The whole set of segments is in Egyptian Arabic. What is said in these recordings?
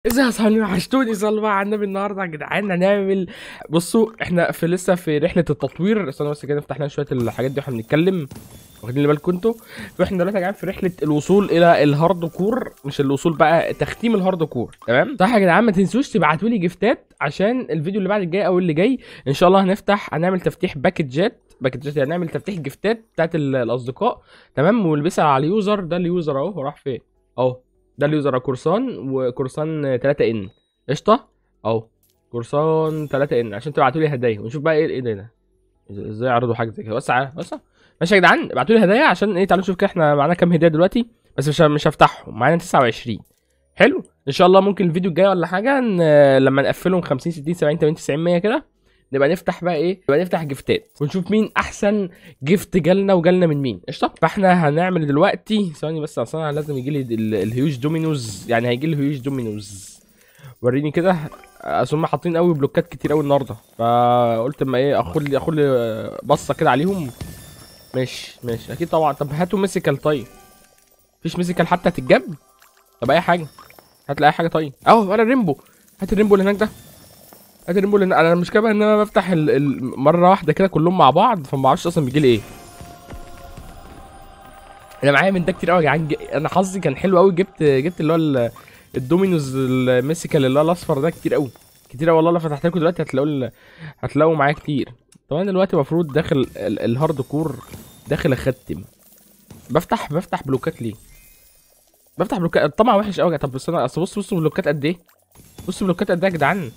ازاي يا صاحبي وحشتوني صلوا بقى على النبي النهارده يا جدعان هنعمل بصوا احنا في لسه في رحله التطوير استنى بس كده نفتح لنا شويه الحاجات دي واحنا بنتكلم واخدين بالكم انتوا فاحنا دلوقتي يا جدعان في رحله الوصول الى الهارد كور مش الوصول بقى تختيم الهارد كور تمام صح يا جدعان ما تنسوش تبعتوا لي جيفتات عشان الفيديو اللي بعد الجاي او اللي جاي ان شاء الله هنفتح هنعمل تفتيح باكجات باكجات يعني هنعمل تفتيح جيفتات بتاعت ال- الاصدقاء تمام ونلبسها على اليوزر ده اليوزر اهو هو راح فين اهو ده اليوزر كورسان وكورسان 3 ان قشطه اهو كورسان 3 ان عشان تبعتوا لي هدايا ونشوف بقى ايه ايه ده ده ازاي يعرضوا حاجه زي كده بس على بس ماشي يا جدعان ابعتوا لي هدايا عشان ايه تعالوا نشوف كده احنا معانا كام هديه دلوقتي بس مش مش هفتحهم معانا 29 حلو ان شاء الله ممكن الفيديو الجاي ولا حاجه ن- لما نقفلهم 50 60 70 80 90 100 كده نبقى نفتح بقى ايه نبقى نفتح جيفتات ونشوف مين احسن جيفت جالنا وجالنا من مين قشطه فاحنا هنعمل دلوقتي ثواني بس اصل انا لازم يجي لي ال- الهيوج دومينوز يعني هيجي لي هيوج دومينوز وريني كده اصل هم حاطين قوي بلوكات كتير قوي النهارده فقلت اما ايه اخد لي اخد لي بصه كده عليهم ماشي ماشي اكيد طبعا طب هاتوا ميسيكال طيب مفيش ميسيكال حتى تتجاب طب اي حاجه هات لي اي حاجه طيب اهو انا الريمبو هات الريمبو اللي هناك ده هات الريمبو اللي هناك انا المشكله بقى ان انا بفتح ال... ال... مره واحده كده كلهم مع بعض فما بعرفش اصلا بيجي لي ايه انا معايا من ده كتير قوي يا جدعان ج- انا حظي كان حلو قوي جبت جبت اللي هو ال- الدومينوز الميسيكال اللي هو الاصفر ده كتير قوي كتير قوي والله لو فتحت لكم دلوقتي هتلاقوا ال- هتلاقوا معايا كتير طب انا دلوقتي المفروض داخل ال- الهارد كور داخل اختم بفتح بفتح بلوكات ليه بفتح بلوكات طبعا وحش قوي طب بس انا اصل بص بص بلوكات قد ايه بص بلوكات قد ايه يا جدعان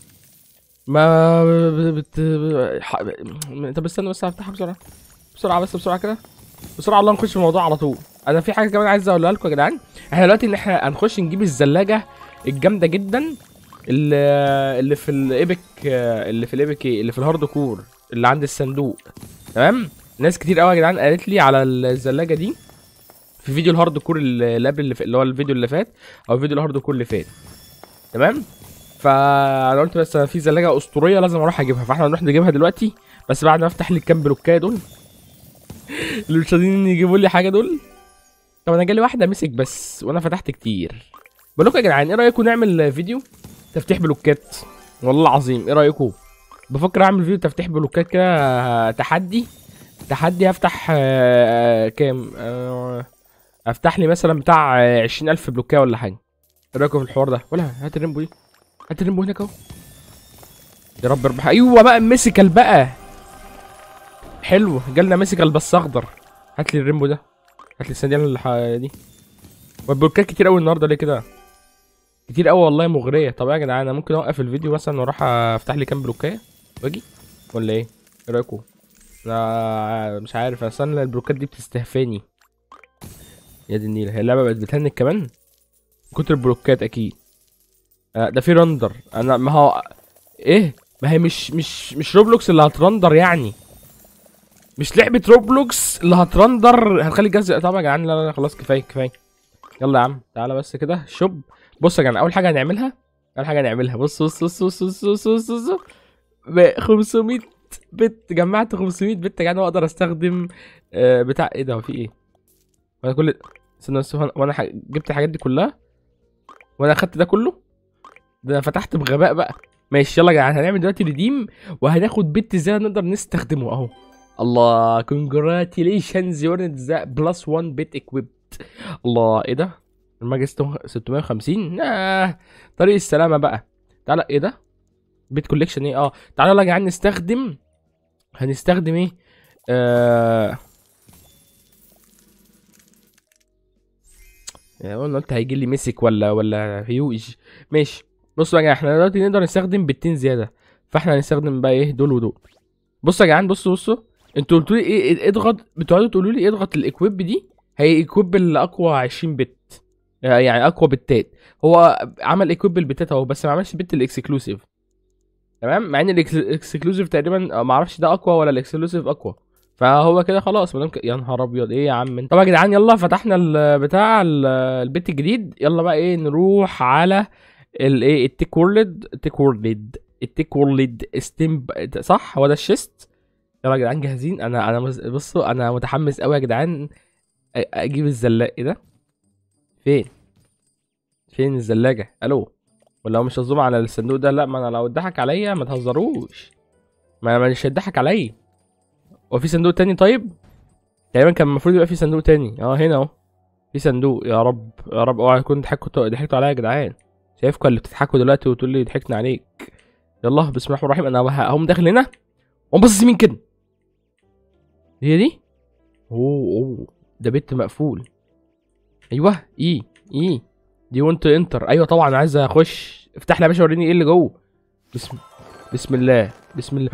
ما بت... ح... طب استنى بس هفتحها بسرعه بسرعه بس بسرعه كده بسرعه الله نخش في الموضوع على طول انا في حاجه كمان عايز اقولها لكم يا جدعان احنا دلوقتي ان احنا هنخش نجيب الزلاجه الجامده جدا اللي اللي في الايبك اللي في الايبك ايه اللي في الهارد كور اللي عند الصندوق تمام ناس كتير قوي يا جدعان قالت لي على الزلاجه دي في فيديو الهارد كور اللي قبل اللي, ف- اللي هو الفيديو اللي فات او فيديو الهارد كور اللي فات تمام فانا قلت بس في زلاجه اسطوريه لازم اروح اجيبها فاحنا هنروح نجيبها دلوقتي بس بعد ما افتح لي الكام بلوكايه دول اللي مش راضيين يجيبوا لي حاجه دول طب انا جالي واحده مسك بس وانا فتحت كتير بقول لكم يا جدعان ايه رايكم نعمل فيديو تفتيح بلوكات والله العظيم ايه رايكم بفكر اعمل فيديو تفتيح بلوكات كده آه، تحدي تحدي هفتح آه، كام آه، افتح لي مثلا بتاع آه، 20000 بلوكايه ولا حاجه ايه رايكم في الحوار ده ولا هات الريمبو دي هات الريمبو هناك اهو يا رب اربح ايوه بقى ميسيكال بقى حلو جالنا ميسيكال بس اخضر هات لي الريمبو ده هات لي الصندوق الح... دي والبلوكات كتير قوي النهارده ليه كده كتير قوي والله مغريه طب يا جدعان انا ممكن اوقف الفيديو مثلا واروح افتح لي كام بلوكايه واجي ولا ايه ايه رايكم انا مش عارف اصلا البلوكات دي بتستهفاني يا دي النيله هي اللعبه بقت بتهنك كمان من كتر البلوكات اكيد آه، ده في رندر انا ما هو ايه ما هي مش مش مش روبلوكس اللي هترندر يعني مش لعبه روبلوكس اللي هترندر هتخلي الجهاز طبعا يا جدعان لا لا لا خلاص كفايه كفايه يلا يا عم تعالى بس كده شوب بص يا جدعان اول حاجه هنعملها اول حاجه هنعملها بص بص بص بص بص بص بص, بص. ب 500 بت جمعت 500 بت يا جدعان واقدر استخدم آه، بتاع ايه ده هو في ايه وانا كل استنى بس هو أنا- وانا ح- جبت الحاجات دي كلها وانا اخدت ده كله ده انا فتحت بغباء بقى ماشي يلا يا جدعان هنعمل دلوقتي ريديم وهناخد بت ازاي نقدر نستخدمه اهو الله كونجراتيليشنز يور ذا بلس 1 بت equipped الله ايه ده الماجي 650 آه. طريق السلامه بقى تعالى ايه ده بيت كوليكشن ايه اه تعالى يلا يا جدعان نستخدم هنستخدم ايه آه... يعني قلنا قلت هيجي لي مسك ولا ولا هيوج ماشي بصوا يا جدعان احنا دلوقتي نقدر نستخدم بتين زياده فاحنا هنستخدم بقى ايه دول ودول بصوا يا جدعان بصوا بصوا انتوا قلتوا لي ايه إيه- اضغط بتقعدوا تقولوا لي اضغط الاكويب دي هي اكويب الاقوى 20 بت يعني اقوى بتات هو عمل اكويب البتات اهو بس ما عملش بت الاكسكلوسيف تمام مع ان الاكسكلوسيف تقريبا ما اعرفش ده اقوى ولا الاكسكلوسيف اقوى فهو كده خلاص ما دام ك- يا نهار ابيض ايه يا عم انت طب يا جدعان يلا فتحنا ال- بتاع ال- البيت الجديد يلا بقى ايه نروح على الايه التيك وورلد التيك وورلد التيك وورلد ستيم ب- صح هو ده الشيست يلا يا جدعان جاهزين انا انا مز- بصوا انا متحمس قوي يا جدعان أ- اجيب الزلاق ايه ده فين فين الزلاجه الو ولا هو مش هزوم على الصندوق ده لا ما انا لو اتضحك عليا ما تهزروش ما انا مش هيضحك عليا هو في صندوق تاني طيب تقريبا كان المفروض يبقى في صندوق تاني اه هنا اهو في صندوق يا رب يا رب اوعى تكون ضحكتوا ضحكتوا عليا يا جدعان شايفكم اللي بتضحكوا دلوقتي وتقول لي ضحكنا عليك يلا بسم الله الرحمن الرحيم انا هقوم داخل هنا واقوم باصص يمين كده هي دي اوه اوه ده بيت مقفول ايوه ايه ايه دي وانت انتر ايوه طبعا عايز اخش افتح لي يا باشا وريني ايه اللي جوه بسم بسم الله بسم الله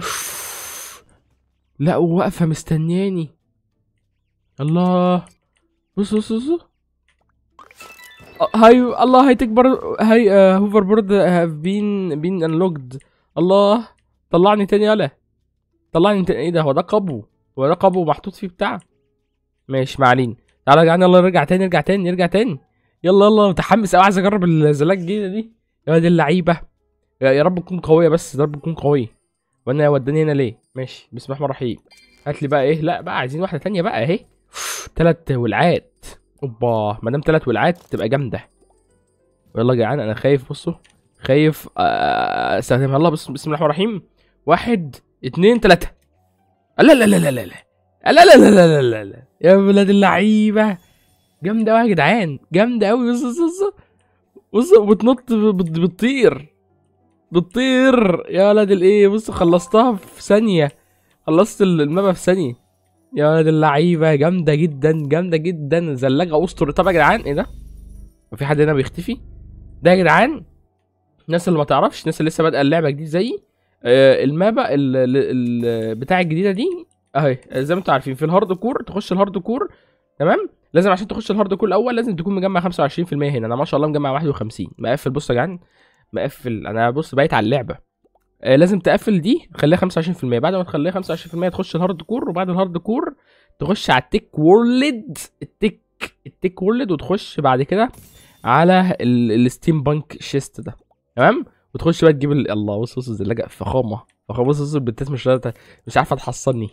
لا واقفه مستنياني الله بص بص بص آه، هاي الله هاي تكبر هاي هوفر بورد هاف بين بين انلوكد الله طلعني تاني يلا طلعني تاني ايه ده هو ده قبو هو ده قبو محطوط فيه بتاع ماشي ما علينا تعالى يا جدعان يلا نرجع تاني نرجع تاني نرجع تاني يلا يلا متحمس قوي عايز اجرب الزلاج الجديده دي يا دي اللعيبه يا يا رب تكون قويه بس يا رب تكون قويه وانا وداني هنا ليه ماشي بسم الله الرحمن الرحيم هات لي بقى ايه لا بقى عايزين واحده تانية بقى اهي تلات ولعات اوبا ما دام تلات ولعات تبقى جامده يلا يا جدعان انا خايف بصوا خايف آه، استخدمها الله بسم بسم الله الرحمن الرحيم واحد اتنين تلاته لا لا لا لا لا لا لا لا لا لا لا لا لا يا ولاد اللعيبه جامده قوي يا جدعان جامده قوي بص بص بص بص بتنط بت- بتطير بتطير يا ولاد الايه بص خلصتها في ثانيه خلصت المابا في ثانيه يا ولاد اللعيبه جامده جدا جامده جدا زلاجه اسطوري طب يا جدعان ايه ده وفي حد هنا بيختفي ده يا جدعان الناس اللي ما تعرفش الناس اللي لسه بادئه اللعبه جديد زيي آه، المابا ال- ال- ال- بتاع الجديده دي اهي زي ما انتم عارفين في الهارد كور تخش الهارد كور تمام لازم عشان تخش الهارد كور الاول لازم تكون مجمع 25% هنا انا ما شاء الله مجمع 51 مقفل بص يا جدعان مقفل انا بص بايت على اللعبه آه لازم تقفل دي خليها 25% بعد ما تخليها 25% تخش الهارد كور وبعد الهارد كور تخش على التك وورلد التك التك وورلد وتخش بعد كده على ال- الستيم بانك شيست ده تمام وتخش بقى تجيب ال- الله بص بص الزلاجه فخامه فخامه بص بص البنتات مش راضية- مش عارفه تحصلني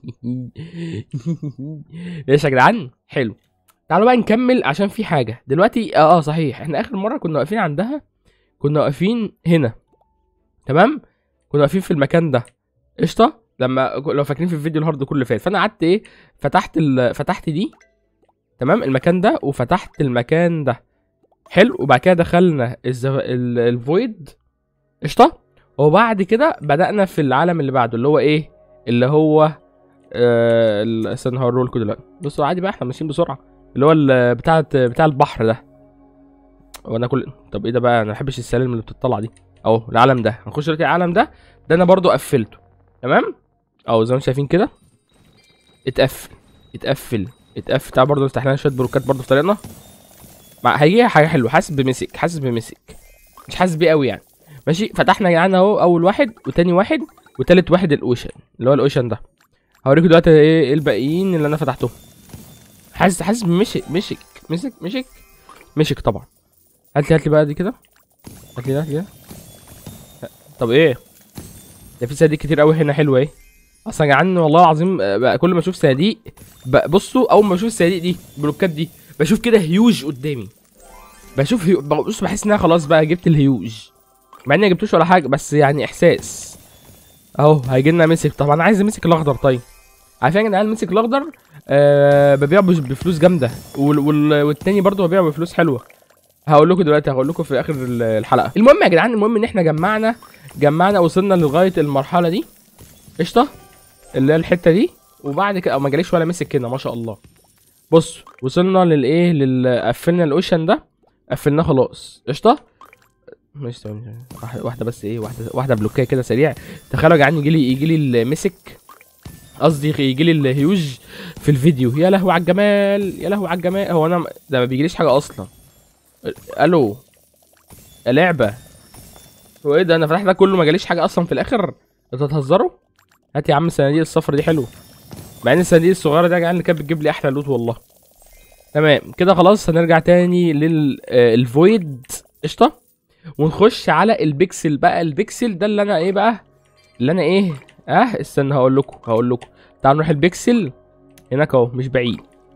ماشي يا جدعان حلو تعالوا بقى نكمل عشان في حاجه دلوقتي اه, آه صحيح احنا اخر مره كنا واقفين عندها كنا واقفين هنا تمام كنا واقفين في المكان ده قشطه لما لو فاكرين في الفيديو الهارد كله اللي فات فانا قعدت ايه فتحت ال... فتحت دي تمام المكان ده وفتحت المكان ده حلو وبعد كده دخلنا الز... ال... الفويد قشطه وبعد كده بدأنا في العالم اللي بعده اللي هو ايه اللي هو آه ال- استنى هوريه لكم دلوقتي بصوا عادي بقى احنا ماشيين بسرعه اللي هو ال- بتاع بتاع البحر ده وانا كل طب ايه ده بقى انا ما بحبش السلالم اللي بتطلع دي اهو العالم ده هنخش دلوقتي العالم ده ده انا برضو قفلته تمام اهو زي ما انتم شايفين كده اتقفل اتقفل اتقفل تعال برضو نفتح لنا شويه بلوكات برضو في طريقنا مع هيجي حاجه حلوه حاسس بمسك حاسس بمسك مش حاسس بيه قوي يعني ماشي فتحنا يا جدعان اهو اول واحد وتاني واحد وتالت واحد الاوشن اللي هو الاوشن ده هوريكم دلوقتي ايه إيه الباقيين اللي انا فتحتهم حاسس حاسس بمشك مشك مسك مشك مشك طبعا هات لي هات لي بقى دي كده هات لي ده هات لي ده طب ايه ده في صناديق كتير قوي هنا حلوه ايه اصلا يا جدعان والله العظيم آه، بقى كل ما اشوف صناديق بقى بصوا اول ما اشوف الصناديق دي البلوكات دي بشوف كده هيوج قدامي بشوف هيو... بص بحس ان انا خلاص بقى جبت الهيوج مع اني ما جبتوش ولا حاجه بس يعني احساس اهو هيجي لنا مسك طب انا عايز المسك الاخضر طيب عارفين يا جدعان المسك الاخضر آه ببيعه بش- بفلوس جامده وال... وال... والتاني برضه ببيعه بفلوس حلوه هقول لكم دلوقتي هقول لكم في اخر ال- الحلقه المهم يا جدعان المهم ان احنا جمعنا جمعنا وصلنا لغايه المرحله دي قشطه اللي هي الحته دي وبعد كده أو ما جاليش ولا مسك هنا ما شاء الله بص وصلنا للايه لل قفلنا الاوشن ده قفلناه خلاص قشطه ماشي ثواني واحدة- واحده بس ايه واحده واحده بلوكيه كده سريع تخيلوا يا جدعان يجي لي يجي لي المسك قصدي يجي لي الهيوج في الفيديو يا لهوي على الجمال يا لهوي على الجمال هو انا ده ما بيجيليش حاجه اصلا الو يا لعبه هو ايه ده انا فتحت ده كله ما جاليش حاجه اصلا في الاخر انتوا بتهزروا هات يا عم الصناديق الصفرا دي حلوه مع ان الصناديق الصغيره دي يا جدعان اللي كانت بتجيب لي احلى لوت والله تمام كده خلاص هنرجع تاني للفويد قشطه ونخش على البيكسل بقى البيكسل ده اللي انا ايه بقى اللي انا ايه اه استنى هقول لكم هقول لكم تعالوا نروح البيكسل هناك اهو مش بعيد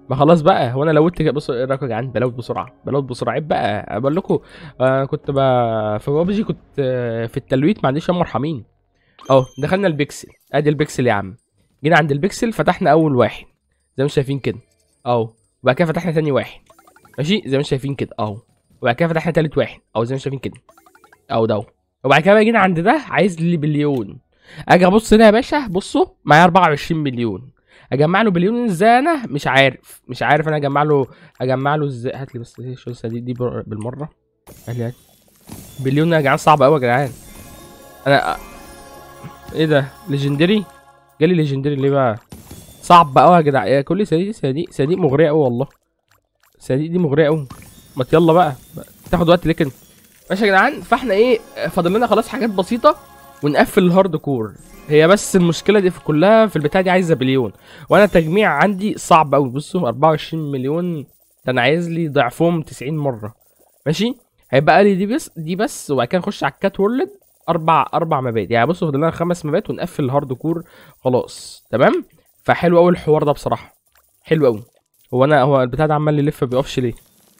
ما خلاص بقى هو انا لوت كده- بصوا ايه رايكم يا جدعان بلوت بسرعه بلوت بسرعه عيب بقى بقول لكم آه كنت ب... في بابجي كنت آه في التلويت ما عنديش يا مرحمين اهو دخلنا البيكسل ادي البيكسل يا عم جينا عند البيكسل فتحنا اول واحد زي ما انتم شايفين كده اهو وبعد كده فتحنا تاني واحد ماشي زي ما انتم شايفين كده اهو وبعد كده فتحنا تالت واحد اهو زي ما انتم شايفين كده اهو ده وبعد كده بقى جينا عند ده عايز لي بليون اجي ابص هنا يا باشا بصوا معايا 24 مليون اجمع له بليون ازاي انا مش عارف مش عارف انا اجمع له اجمع له ازاي هات لي بس ايه شو الصناديق دي بر- بالمره هات لي هات بليون يا جدعان صعب قوي يا جدعان انا ايه ده ليجندري جالي ليجندري ليه بقى صعب قوي يا جدعان يا كل صناديق صناديق صناديق مغريه قوي والله الصناديق دي مغريه قوي ما يلا بقى تاخد وقت ليه كده ماشي يا جدعان فاحنا ايه فاضل لنا خلاص حاجات بسيطه ونقفل الهارد كور هي بس المشكله دي في كلها في البتاع دي عايزه بليون وانا التجميع عندي صعب قوي بصوا 24 مليون ده انا عايز لي ضعفهم 90 مره ماشي هيبقى لي دي بس دي بس وبعد كده نخش على الكات وورلد اربع اربع مبات يعني بصوا فاضل لنا خمس مبات ونقفل الهارد كور خلاص تمام فحلو قوي الحوار ده بصراحه حلو قوي هو انا هو البتاع ده عمال يلف ما بيقفش ليه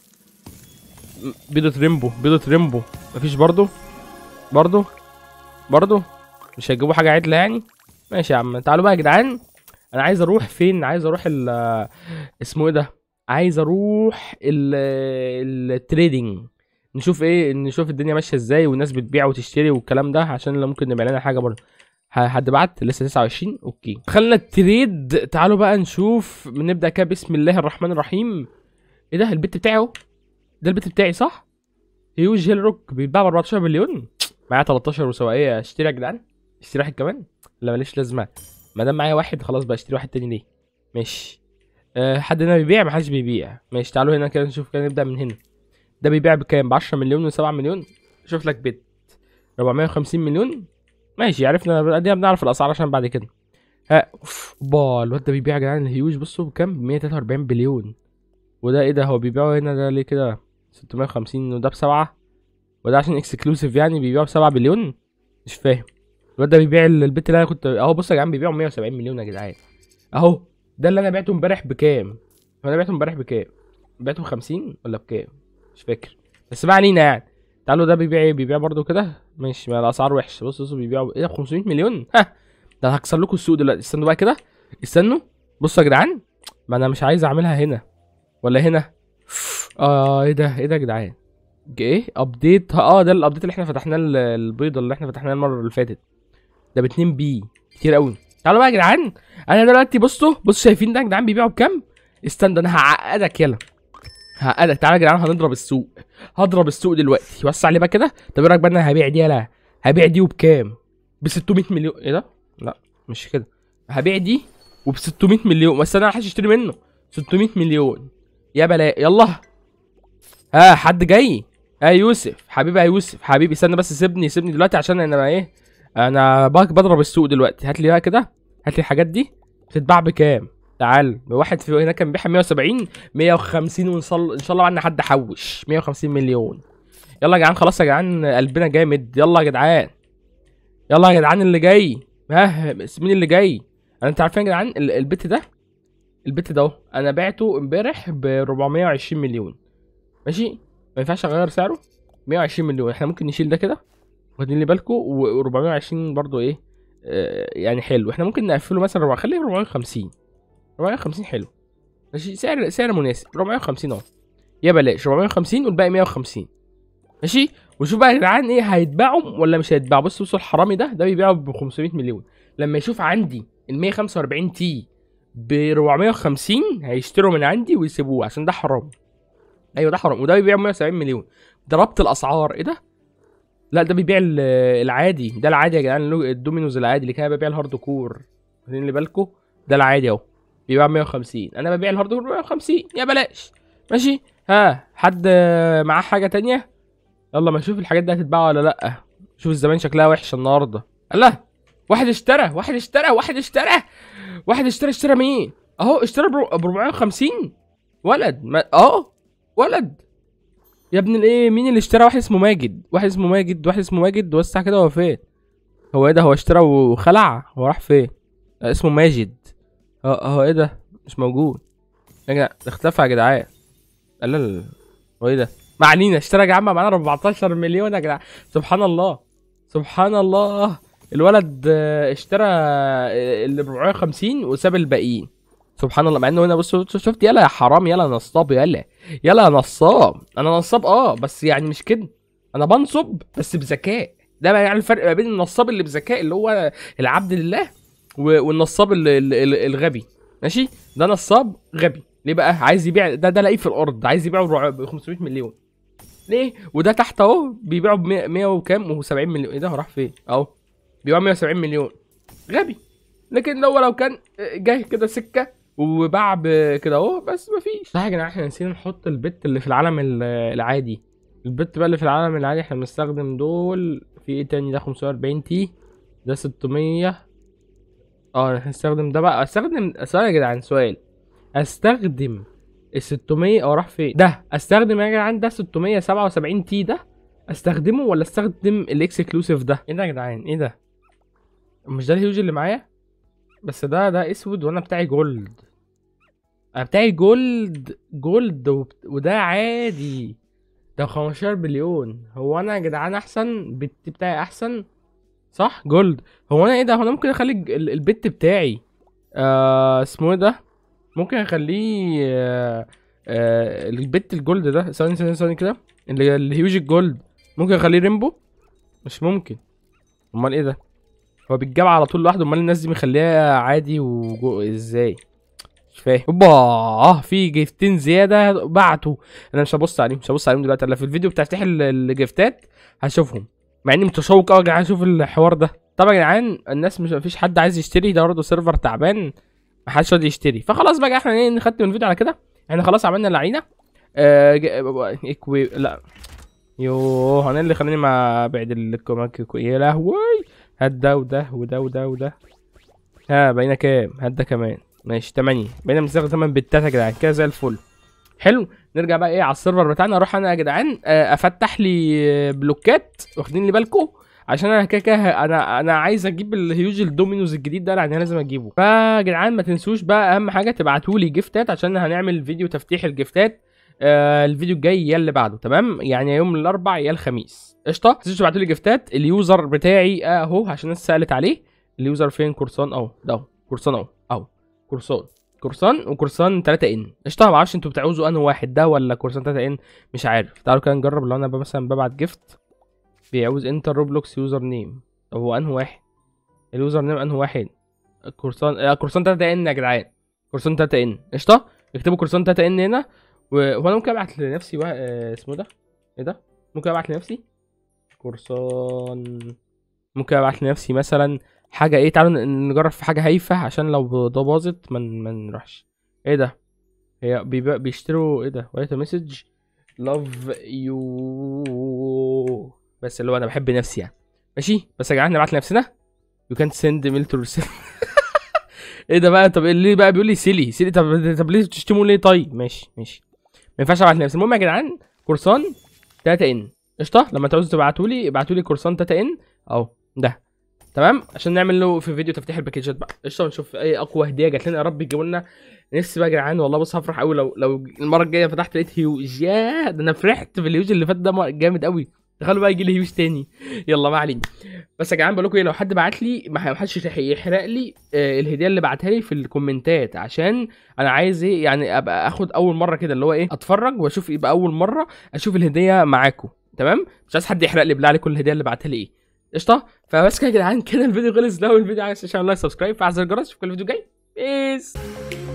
م- بيضة ريمبو بيضة ريمبو مفيش برضو برضو برضو مش هيجيبوا حاجة عدلة يعني ماشي يا عم تعالوا بقى يا جدعان انا عايز اروح فين عايز اروح ال اسمه ايه ده عايز اروح ال التريدنج نشوف ايه نشوف الدنيا ماشيه ازاي والناس بتبيع وتشتري والكلام ده عشان لو ممكن نبيع لنا حاجه برضه ح- حد بعت لسه 29 اوكي خلينا التريد تعالوا بقى نشوف نبدا كده بسم الله الرحمن الرحيم ايه ده البت بتاعي اهو ده البت بتاعي صح هيوج هيل روك بيتباع ب 14 مليون معايا 13 وسواقيه اشتري يا جدعان اشتري واحد كمان لا ماليش لازمه ما دام معايا واحد خلاص بقى اشتري واحد تاني ليه ماشي أه حد هنا بيبيع محدش بيبيع ماشي تعالوا هنا كده نشوف كده نبدا من هنا ده بيبيع بكام ب 10 مليون و7 مليون شوف لك بيت 450 مليون ماشي عرفنا دي بنعرف الاسعار عشان بعد كده ها اوف با الواد ده بيبيع يا جدعان الهيوج بصوا بكام ب 143 بليون وده ايه ده هو بيبيعه هنا ده ليه كده 650 وده بسبعة وده عشان اكسكلوسيف يعني بيبيعه بسبعة بليون مش فاهم الواد ده بيبيع ال- البيت اللي انا كنت اهو بص يا جدعان بيبيعه 170 مليون يا جدعان اهو ده اللي انا بعته امبارح بكام هو انا بعته امبارح بكام بعته ب 50 ولا بكام مش فاكر بس ما علينا يعني تعالوا ده بيبيع ايه بيبيع برضو كده ماشي ما الاسعار وحشه بص بصوا بيبيعوا ايه ده ب 500 مليون ها ده أنا هكسر لكم السوق دلوقتي استنوا بقى كده استنوا بصوا يا جدعان ما انا مش عايز اعملها هنا ولا هنا اه ايه ده ايه ده يا جدعان ايه ابديت اه ده الابديت اللي احنا فتحناه ال- البيضه اللي احنا فتحناها المره اللي فاتت ده ب 2 بي كتير قوي تعالوا بقى يا جدعان انا دلوقتي بصوا بصوا شايفين ده يا جدعان بيبيعوا بكام استنى انا هعقدك يلا هعقدك تعالى يا جدعان هنضرب السوق هضرب السوق دلوقتي وسع عليه بقى كده طب ايه رايك بقى انا هبيع دي يلا هبيع دي وبكام ب 600 مليون ايه ده لا مش كده هبيع دي وب 600 مليون بس انا محدش يشتري منه 600 مليون يا بلا يلا ها حد جاي اه يوسف حبيبي يا يوسف حبيبي استنى بس سيبني سيبني دلوقتي عشان انا ايه انا بق- بضرب السوق دلوقتي هات لي بقى كده هات لي الحاجات دي بتتباع بكام تعال واحد في هناك كان بيبيعها 170 150 وان شاء الله ان شاء الله عنا حد حوش 150 مليون يلا يا جدعان خلاص يا جدعان قلبنا جامد يلا يا جدعان يلا يا جدعان اللي جاي ها بس مين اللي جاي انا انت عارفين يا جدعان ال- البت ده البت ده اهو انا بعته امبارح ب 420 مليون ماشي ما ينفعش اغير سعره 120 مليون احنا ممكن نشيل ده كده واخدين لي بالكم و420 برضو ايه آه يعني حلو احنا ممكن نقفله مثلا ربع خليه 450 450 حلو ماشي سعر سعر مناسب 450 اهو يا بلاش 450 والباقي 150 ماشي وشوف بقى يا جدعان ايه هيتباعوا ولا مش هيتباعوا بصوا بصوا الحرامي ده ده بيبيعه ب 500 مليون لما يشوف عندي ال 145 تي ب 450 هيشتروا من عندي ويسيبوه عشان ده حرام ايوه ده حرام وده بيبيع 170 مليون ضربت الاسعار ايه ده لا ده بيبيع ال- العادي ده العادي يا جدعان اللو- الدومينوز العادي اللي كان ببيع الهارد كور واخدين اللي بالكم ده العادي اهو بيبيع 150 انا ببيع الهارد كور 150 يا بلاش ماشي ها حد معاه حاجه تانية يلا ما نشوف الحاجات دي هتتباع ولا لا شوف الزمان شكلها وحشه النهارده الله واحد اشترى واحد اشترى واحد اشترى واحد اشترى اشترى مين اهو اشترى ب 450 ولد ما اه ولد يا ابن الايه مين اللي اشترى واحد اسمه ماجد واحد اسمه ماجد واحد اسمه ماجد وسع كده هو فين هو ايه ده هو اشترى وخلع هو راح فين آه، اسمه ماجد اه هو ايه ده مش موجود يا جدعان اختفى يا جدعان لا لا لا هو ايه ده ما علينا اشترى يا جدعان معانا 14 مليون يا جدعان سبحان الله سبحان الله الولد آه، اشترى آه، ال 450 وساب الباقيين سبحان الله مع انه هنا بص بص- شفت يلا يا حرام يلا نصاب يلا يلا يا نصاب انا نصاب اه بس يعني مش كده انا بنصب بس بذكاء ده بقى يعني الفرق ما بين النصاب اللي بذكاء اللي هو العبد لله و- والنصاب ال- ال- ال- الغبي ماشي ده نصاب غبي ليه بقى عايز يبيع ده ده لاقيه في الارض عايز يبيعه ب 500 مليون ليه وده تحت اهو بيبيعه ب 100 100 وكام و70 مليون ايه ده هو راح فين اهو بيبيعه 170 مليون غبي لكن لو لو كان جاي كده سكه وباع كده اهو بس مفيش صح يا جدعان احنا نسينا نحط البت اللي في العالم ال- العادي البت بقى اللي في العالم العادي احنا بنستخدم دول في ايه تاني ده 540 تي ده 600 اه احنا هنستخدم ده بقى استخدم سؤال يا جدعان سؤال استخدم ال 600 او راح فين ده استخدم يا جدعان ده 677 تي ده استخدمه ولا استخدم الاكسكلوسيف ده ايه ده يا جدعان ايه ده مش ده الهيوج اللي معايا بس ده ده اسود وانا بتاعي جولد انا بتاعي جولد جولد وبت- وده عادي ده 15 بليون هو انا يا جدعان احسن بت بتاعي احسن صح جولد هو انا ايه ده هو انا ممكن اخلي الج- ال- البت بتاعي آه اسمه ايه ده ممكن اخليه آه آه البت الجولد ده ثواني ثواني ثواني كده اللي الهيوج الجولد ممكن اخليه ريمبو مش ممكن امال ايه ده هو بيتجاب على طول لوحده امال الناس دي مخليها عادي وجو ازاي مش فاهم اوبا اه في جيفتين زياده بعتوا انا مش هبص عليهم مش هبص عليهم دلوقتي انا في الفيديو بتاع تفتح ال- الجيفتات هشوفهم مع اني متشوق قوي يا جدعان اشوف الحوار ده طبعا يا جدعان الناس مش مفيش حد عايز يشتري ده برضه سيرفر تعبان محدش راضي يشتري فخلاص بقى احنا ايه نختم الفيديو على كده احنا خلاص عملنا اللعينه آه ج- اكوي لا يوه انا اللي خلاني ما بعد الكوماك يا لهوي هات ده وده وده وده وده ها بقينا كام هات ده كمان ماشي 8 بقينا بنستخدم 8 بتات يا جدعان كده زي الفل حلو نرجع بقى ايه على السيرفر بتاعنا اروح انا يا جدعان آه، افتح لي آه، بلوكات واخدين لي بالكم عشان انا كده كده انا انا عايز اجيب الهيوج الدومينوز الجديد ده يعني لازم اجيبه فيا جدعان ما تنسوش بقى اهم حاجه تبعتوا لي جيفتات عشان هنعمل فيديو تفتيح الجيفتات آه الفيديو الجاي يا اللي بعده تمام يعني يوم الاربع يا الخميس قشطه ما تنسوش تبعتوا لي جيفتات اليوزر بتاعي اهو عشان الناس سالت عليه اليوزر فين كورسان اهو ده اهو كورسان اهو اهو كورسان كورسان وكورسان 3 ان قشطه ما اعرفش انتوا بتعوزوا انهي واحد ده ولا كورسان 3 ان مش عارف تعالوا كده نجرب لو انا ب- مثلا ببعت جيفت بيعوز انتر روبلوكس يوزر نيم طب هو انهي واحد اليوزر نيم انهي واحد كورسان آه كورسان 3 ان يا جدعان كورسان 3 ان قشطه اكتبوا كورسان 3 ان هنا و- وانا ممكن ابعت لنفسي وا... آه اسمه ده ايه ده ممكن ابعت لنفسي كورسان ممكن ابعت لنفسي مثلا حاجه ايه تعالوا ن- نجرب في حاجه هايفه عشان لو ده باظت ما من... ما نروحش ايه ده هي بيبقى بيشتروا ايه ده ورايت مسج لاف يو بس اللي هو انا بحب نفسي يعني ماشي بس يا جدعان نبعت لنفسنا يو كانت سند ميل تو ايه ده بقى طب ليه بقى بيقول لي سيلي سيلي طب طب ليه بتشتموا ليه طيب ماشي ماشي ما ينفعش ابعت لنفسي المهم يا جدعان كورسان 3 ان قشطه لما تعوزوا تبعتوا لي ابعتوا لي كورسان 3 ان اهو ده تمام عشان نعمل له في فيديو تفتيح الباكجات بقى قشطه ونشوف اي اقوى هديه جات لنا يا رب يجيبوا لنا نفسي بقى يا جدعان والله بص هفرح قوي لو لو المره الجايه فتحت لقيت هيوج يا ده انا فرحت في الهيوج اللي فات ده مر- جامد قوي تخيلوا بقى يجي لي هيوج تاني يلا ما علينا بس يا جدعان بقول لكم ايه لو حد بعت لي ما حدش يحرق لي آه، الهديه اللي بعتها لي في الكومنتات عشان انا عايز ايه يعني ابقى اخد اول مره كده اللي هو ايه اتفرج واشوف يبقى اول مره اشوف الهديه معاكم تمام مش عايز حد يحرق لي بالله عليكم الهديه اللي بعتها لي ايه قشطه فبس كده يا جدعان كده الفيديو خلص لو الفيديو عايز تعمل لايك سبسكرايب فعل زر الجرس اشوفكم الفيديو الجاي بيس